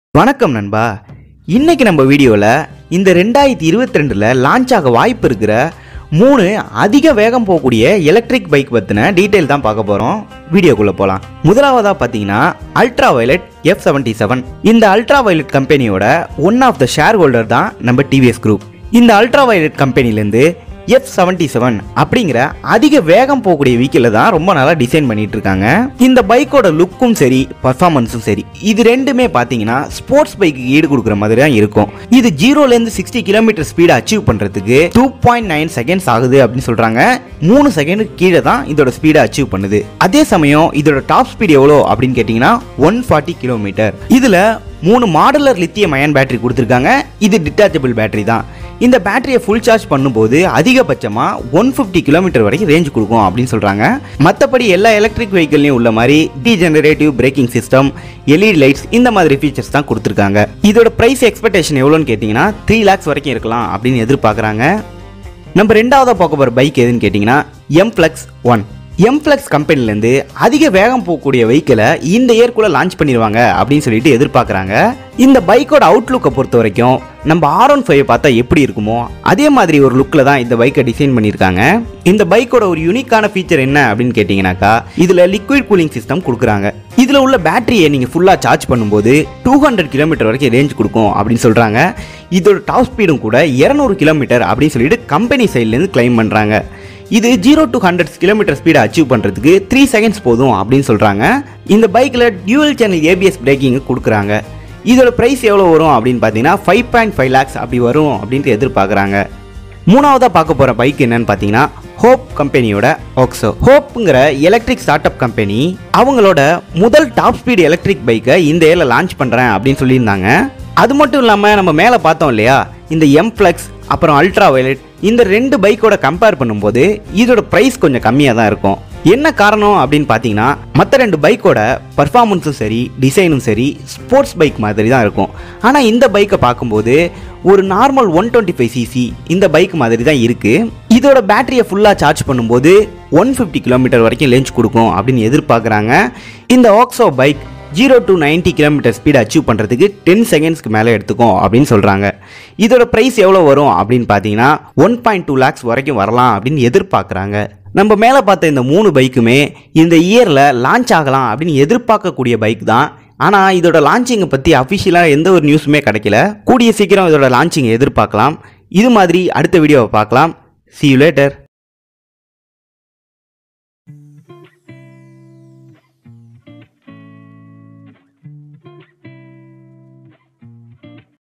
வணக்கம் நண்பா இன்னைக்கு நம்ம வீடியோவில் இந்த ரெண்டாயிரத்தி இருபத்தி ரெண்டில் லான்ச் ஆக வாய்ப்பு இருக்கிற மூணு அதிக வேகம் போகக்கூடிய எலக்ட்ரிக் பைக் பற்றின டீட்டெயில் தான் பார்க்க போகிறோம் வீடியோக்குள்ளே போகலாம் முதலாவதாக பார்த்தீங்கன்னா ultra violet F seventy seven இந்த அல்ட்ரா வயலட் கம்பெனியோட one of the shareholder தான் நம்ம டிவிஎஸ் குரூப் இந்த அல்ட்ரா வயலட் கம்பெனிலேருந்து எஃப் செவன்டி செவன் அப்படிங்கிற அதிக வேகம் போகக்கூடிய வெஹிக்கிளை தான் ரொம்ப நல்லா டிசைன் பண்ணிட்டு இருக்காங்க இந்த பைக்கோட லுக்கும் சரி பர்ஃபார்மன்ஸும் சரி இது ரெண்டுமே பார்த்தீங்கன்னா ஸ்போர்ட்ஸ் பைக்கு ஈடு கொடுக்குற மாதிரி தான் இருக்கும் இது ஜீரோலேருந்து சிக்ஸ்டி கிலோமீட்டர் ஸ்பீடை அச்சீவ் பண்ணுறதுக்கு டூ பாயிண்ட் நைன் செகண்ட்ஸ் ஆகுது அப்படின்னு சொல்கிறாங்க மூணு செகண்டுக்கு கீழே தான் இதோட ஸ்பீடை அச்சீவ் பண்ணுது அதே சமயம் இதோட டாப் ஸ்பீடு எவ்வளோ அப்படின்னு கேட்டிங்கன்னா ஒன் ஃபார்ட்டி கிலோமீட்டர் இதில் மூணு மாடுலர் லித்தியம் அயன் பேட்டரி கொடுத்துருக்காங்க இது டிட்டாச்சபிள் பேட்டரி தான் இந்த பேட்டரியை ஃபுல் சார்ஜ் பண்ணும்போது அதிகபட்சமாக ஒன் ஃபிஃப்டி கிலோமீட்டர் வரைக்கும் ரேஞ்ச் கொடுக்கும் அப்படின்னு சொல்கிறாங்க மற்றபடி எல்லா எலக்ட்ரிக் வெஹிக்கிள்லையும் உள்ள மாதிரி degenerative braking system LED lights இந்த மாதிரி ஃபீச்சர்ஸ் தான் கொடுத்துருக்காங்க இதோட ப்ரைஸ் எக்ஸ்பெக்டேஷன் எவ்வளோன்னு கேட்டிங்கன்னா த்ரீ லேக்ஸ் வரைக்கும் இருக்கலாம் அப்படின்னு எதிர்பார்க்குறாங்க நம்ம ரெண்டாவதாக பார்க்க போகிற பைக் எதுன்னு கேட்டிங்கன்னா M flex one M flex கம்பெனிலேருந்து அதிக வேகம் போகக்கூடிய வெஹிக்கிளை இந்த இயர்க்குள்ளே லான்ச் பண்ணிடுவாங்க அப்படின்னு சொல்லிட்டு எதிர்பார்க்குறாங்க இந்த பைக்கோட அவுட்லுக்கை பொறுத்த வரைக்கும் நம்ம ஆர் ஒன் ஃபைவ் பார்த்தா எப்படி இருக்குமோ அதே மாதிரி ஒரு லுக்கில் தான் இந்த பைக்கை டிசைன் பண்ணியிருக்காங்க இந்த பைக்கோட ஒரு யூனிக்கான ஃபீச்சர் என்ன அப்படின்னு கேட்டிங்கனாக்கா இதில் லிக்விட் கூலிங் சிஸ்டம் கொடுக்குறாங்க இதில் உள்ள பேட்டரியை நீங்கள் ஃபுல்லாக சார்ஜ் பண்ணும்போது டூ ஹண்ட்ரட் கிலோமீட்டர் வரைக்கும் ரேஞ்ச் கொடுக்கும் அப்படின்னு சொல்கிறாங்க இதோட டாப் ஸ்பீடும் கூட இரநூறு கிலோமீட்டர் அப்படின்னு சொல்லிட்டு கம்பெனி சைட்லேருந்து கிளைம் பண்ணுறாங்க இது ஜீரோ டு ஹண்ட்ரட் கிலோமீட்டர் ஸ்பீடை அச்சீவ் பண்ணுறதுக்கு த்ரீ செகண்ட்ஸ் போதும் அப்படின்னு சொல்கிறாங்க இந்த பைக்கில் டியூவல் சேனல் ஏபிஎஸ் பிரேக்கிங் கொடுக்குறாங்க இதோட ப்ரைஸ் எவ்வளோ வரும் அப்படின்னு பார்த்தீங்கன்னா ஃபைவ் பாயிண்ட் ஃபைவ் லேக்ஸ் அப்படி வரும் அப்படின்ட்டு எதிர்பார்க்குறாங்க மூணாவதாக பார்க்க போகிற பைக் என்னன்னு பார்த்தீங்கன்னா ஹோப் கம்பெனியோட ஓக்ஸோ ஹோப்புங்கிற எலக்ட்ரிக் ஸ்டார்ட் அப் கம்பெனி அவங்களோட முதல் டாப் ஸ்பீடு எலக்ட்ரிக் பைக்கை இந்த ஏரில் லான்ச் பண்ணுறேன் அப்படின்னு சொல்லியிருந்தாங்க அது மட்டும் இல்லாமல் நம்ம மேலே பார்த்தோம் இல்லையா இந்த எம் ஃப்ளெக்ஸ் அப்புறம் அல்ட்ரா வயலட் இந்த ரெண்டு பைக்கோட கம்பேர் பண்ணும்போது இதோட ப்ரைஸ் கொஞ்சம் கம்மியாக தான் இருக்கும் என்ன காரணம் அப்படின்னு பார்த்தீங்கன்னா மற்ற ரெண்டு பைக்கோட பர்ஃபார்மன்ஸும் சரி டிசைனும் சரி ஸ்போர்ட்ஸ் பைக் மாதிரி தான் இருக்கும் ஆனால் இந்த பைக்கை பார்க்கும்போது ஒரு normal one twenty five CC இந்த பைக் மாதிரி தான் இருக்குது இதோட பேட்டரியை ஃபுல்லாக சார்ஜ் பண்ணும்போது ஒன் ஃபிஃப்டி கிலோமீட்டர் வரைக்கும் லேஞ்ச் கொடுக்கும் அப்படின்னு எதிர்பார்க்குறாங்க இந்த Oxo bike zero to ninety kilometer speed achieve பண்ணுறதுக்கு டென் செகண்ட்ஸ்க்கு மேலே எடுத்துக்கும் அப்படின்னு சொல்கிறாங்க இதோட ப்ரைஸ் எவ்வளோ வரும் அப்படின்னு பார்த்தீங்கன்னா ஒன் பாயிண்ட் டூ லேக்ஸ் வரைக்கும் வரலாம் அப்படின்னு எதிர்பார்க்குறாங்க நம்ம மேலே பார்த்த இந்த மூணு பைக்குமே இந்த இயரில் லான்ச் ஆகலாம் அப்படின்னு எதிர்பார்க்கக்கூடிய பைக் தான் ஆனால் இதோட லான்ச்சிங்கை பற்றி அஃபிஷியலாக எந்த ஒரு நியூஸுமே கிடைக்கல கூடிய சீக்கிரம் இதோட லான்ச்சிங்கை எதிர்பார்க்கலாம் இது மாதிரி அடுத்த வீடியோவை பார்க்கலாம் see you later